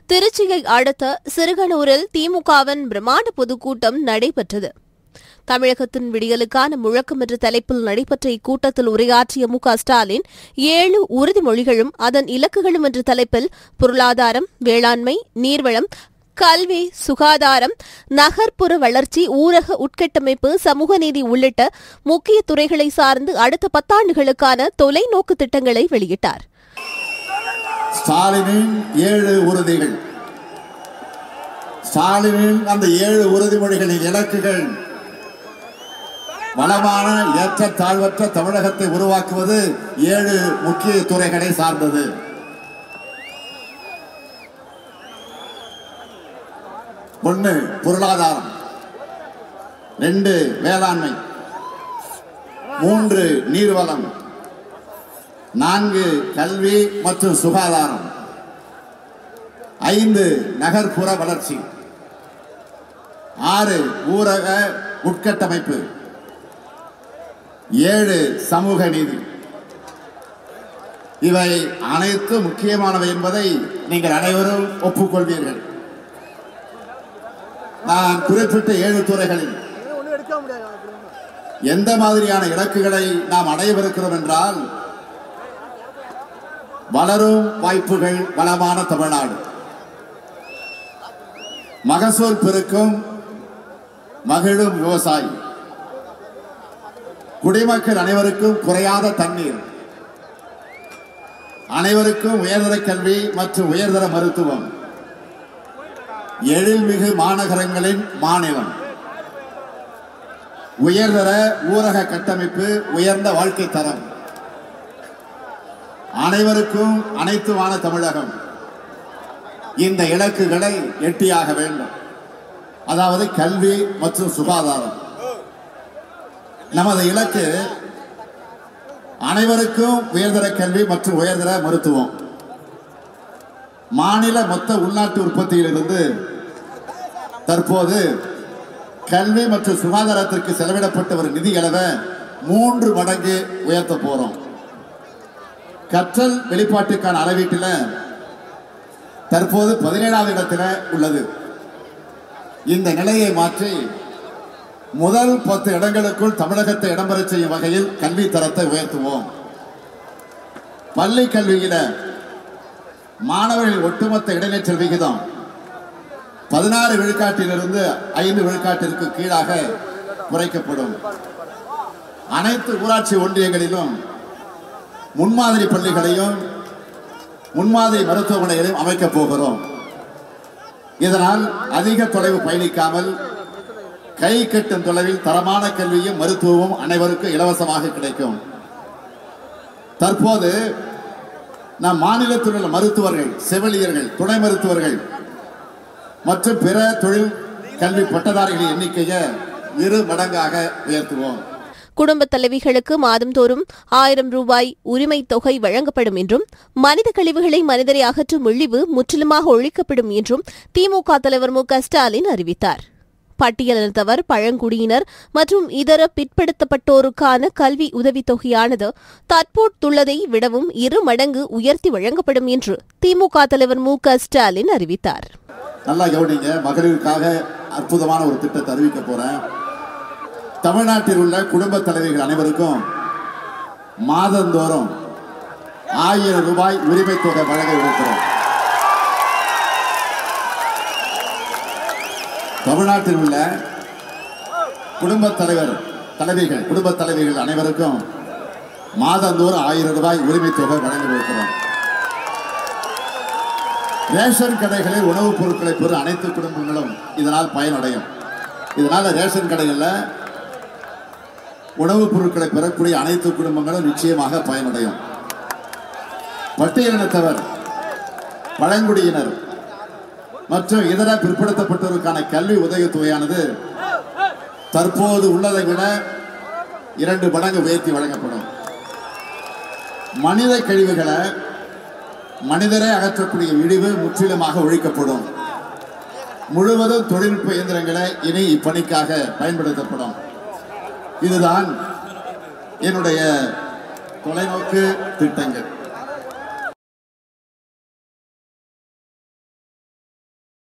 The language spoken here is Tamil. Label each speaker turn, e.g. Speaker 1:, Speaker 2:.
Speaker 1: திருச்சியை அடுத்த சிறுகனூரில் திமுகவின் பிரம்மாண்ட பொதுக்கூட்டம் நடைபெற்றது தமிழகத்தின் விடியலுக்கான முழக்கம் என்ற தலைப்பில் நடைபெற்ற இக்கூட்டத்தில் உரையாற்றிய மு க ஸ்டாலின் ஏழு உறுதிமொழிகளும் அதன் இலக்குகளும் என்ற தலைப்பில் பொருளாதாரம் வேளாண்மை நீர்வளம் கல்வி சுகாதாரம் நகர்ப்புற வளர்ச்சி ஊரக உட்கட்டமைப்பு சமூக நீதி உள்ளிட்ட முக்கிய துறைகளை சார்ந்து அடுத்த பத்தாண்டுகளுக்கான தொலைநோக்கு திட்டங்களை வெளியிட்டார்
Speaker 2: ஸ்டாலினின் ஏழு உறுதிகள் ஸ்டாலினின் அந்த ஏழு உறுதிமொழிகளின் இலக்குகள் வளமான ஏற்றத்தாழ்வற்ற தமிழகத்தை உருவாக்குவது ஏழு முக்கிய துறைகளை சார்ந்தது ஒன்று பொருளாதாரம் ரெண்டு வேளாண்மை மூன்று நீர்வளம் நான்கு கல்வி மற்றும் சுகாதாரம் ஐந்து நகர்ப்புற வளர்ச்சி ஆறு ஊரக உட்கட்டமைப்பு ஏழு சமூக நீதி இவை அனைத்து முக்கியமானவை என்பதை நீங்கள் அனைவரும் ஒப்புக்கொள்வீர்கள் நான் குறிப்பிட்ட ஏழு துறைகளில் எந்த மாதிரியான இலக்குகளை நாம் அடையவிருக்கிறோம் என்றால் வளரும் வாய்ப்புகள் வளமான தமிழ்நாடு மகசூல் பெருக்கும் மகிழும் விவசாயி குடிமக்கள் அனைவருக்கும் குறையாத தண்ணீர் அனைவருக்கும் உயர்தர கல்வி மற்றும் உயர்தர மருத்துவம் எழில்மிகு மாநகரங்களின் மாநிலம் உயர்தர ஊரக கட்டமைப்பு உயர்ந்த வாழ்க்கை தரம் அனைவருக்கும் அனைத்துமான தமிழகம் இந்த இலக்குகளை எட்டியாக வேண்டும் அதாவது கல்வி மற்றும் சுகாதாரம் நமது இலக்கு அனைவருக்கும் உயர்தர கல்வி மற்றும் உயர்தர மருத்துவம் மாநில மொத்த உள்நாட்டு உற்பத்தியிலிருந்து தற்போது கல்வி மற்றும் சுகாதாரத்திற்கு செலவிடப்பட்ட ஒரு நிதி அளவை மூன்று மடங்கு உயர்த்த போறோம் கற்றல் வெளிப்பாட்டுக்கான அளவீட்டில் தற்போது பதினேழாவது இடத்துல உள்ளது இந்த நிலையை மாற்றி முதல் பத்து இடங்களுக்குள் தமிழகத்தை இடம்பெறச் செய்யும் வகையில் கல்வி தரத்தை உயர்த்துவோம் பள்ளி கல்வியில மாணவர்கள் ஒட்டுமொத்த இடைநிற்றல் விகிதம் பதினாறு விழுக்காட்டிலிருந்து ஐந்து விழுக்காட்டிற்கு கீழாக குறைக்கப்படும் அனைத்து ஊராட்சி ஒன்றியங்களிலும் முன்மாதிரி பள்ளிகளையும் முன்மாதிரி மருத்துவமனைகளையும் அமைக்கப் போகிறோம் இதனால் அதிக தொலைவு பயணிக்காமல் கை கட்டும் தொலைவில் தரமான கல்வியும் மருத்துவமும் அனைவருக்கும் இலவசமாக கிடைக்கும் தற்போது நம் மாநிலத்தில் உள்ள மருத்துவர்கள் செவிலியர்கள் துணை மருத்துவர்கள் மற்றும் பிற தொழில் கல்வி பட்டதாரிகளின் எண்ணிக்கையை இரு மடங்காக உயர்த்துவோம்
Speaker 1: குடும்பத் தலைவிகளுக்கு மாதந்தோறும் ஆயிரம் ரூபாய் உரிமைத் தொகை வழங்கப்படும் என்றும் மனித கழிவுகளை மனிதரை அகற்றும் இழிவு முற்றிலுமாக ஒழிக்கப்படும் என்றும் திமுக தலைவர் மு க ஸ்டாலின் அறிவித்தார் பட்டியலினத்தவர் பழங்குடியினர் மற்றும் இதர பிற்படுத்தப்பட்டோருக்கான கல்வி உதவித் தொகையானது தற்போதுள்ளதை விடவும் இரு மடங்கு உயர்த்தி வழங்கப்படும் என்று திமுக தலைவர் மு க ஸ்டாலின் அறிவித்தார்
Speaker 2: நல்லா கவனிங்க மகளிருக்காக அற்புதமான ஒரு திட்டத்தை அறிவிக்க போறேன் தமிழ்நாட்டில் உள்ள குடும்ப தலைவிகள் அனைவருக்கும் மாதந்தோறும் ஆயிரம் ரூபாய் உரிமை தொகை வழங்க இருக்கிறோம் தமிழ்நாட்டில் உள்ள குடும்ப தலைவர் தலைவிகள் குடும்ப தலைவிகள் அனைவருக்கும் மாதந்தோறும் ஆயிரம் ரூபாய் உரிமை தொகை வழங்க இருக்கிறோம் ரேஷன் கடைகளில் உணவுப் பொருட்களை பெறும் அனைத்து குடும்பங்களும் இதனால் பயனடையும் இதனால ரேஷன் கடைகளில் உணவுப் பொருட்களை பெறக்கூடிய அனைத்து குடும்பங்களும் நிச்சயமாக பயனடையும் பட்டியலினத்தவர் பழங்குடியினர் மற்றும் இதர பிற்படுத்தப்பட்டோருக்கான கல்வி உதவித்தொகையானது தற்போது உள்ளதை விட இரண்டு மடங்கு உயர்த்தி வழங்கப்படும் மனித கழிவுகளை மனிதரை அகற்றக்கூடிய இழிவு முற்றிலுமாக ஒழிக்கப்படும் முழுவதும் தொழில்நுட்ப இயந்திரங்களை இனி இப்பணிக்காக பயன்படுத்தப்படும் இதுதான் என்னுடைய தொலைநோக்கு திட்டங்கள்